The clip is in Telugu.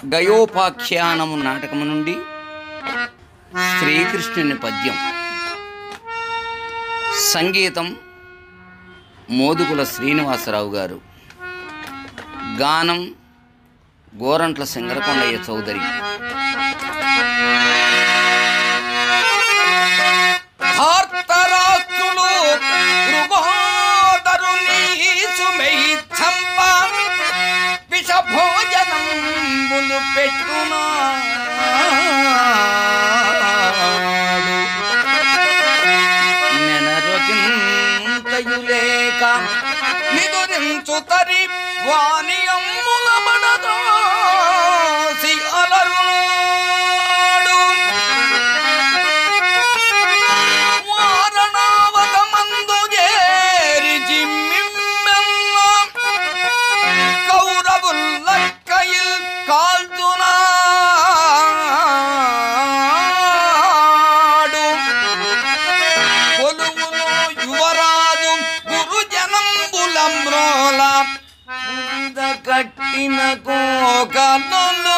గయోపాఖ్యానము నాటకము నుండి శ్రీకృష్ణుని పద్యం సంగీతం మోదుగుల శ్రీనివాసరావు గారు గానం గోరంట్ల సింగరకొండయ్య చౌదరి భార్తరాష్ట్రులు కృపాదరుని సుమై చంప విషభోజనంబులు పెట్టునా నెనరొకింతయులేక నిదురించు తరి వాణి అమ్ముల బడదోసి అలరునాడు వారణావతమందు చేరి జిమ్మిమ్మెల్ల కౌరవుల్లక్కయిల్ కాల్తునాడు కొలువులో యువరాజు గురుజనంబులంబ్రోల కట్టిన కోకలు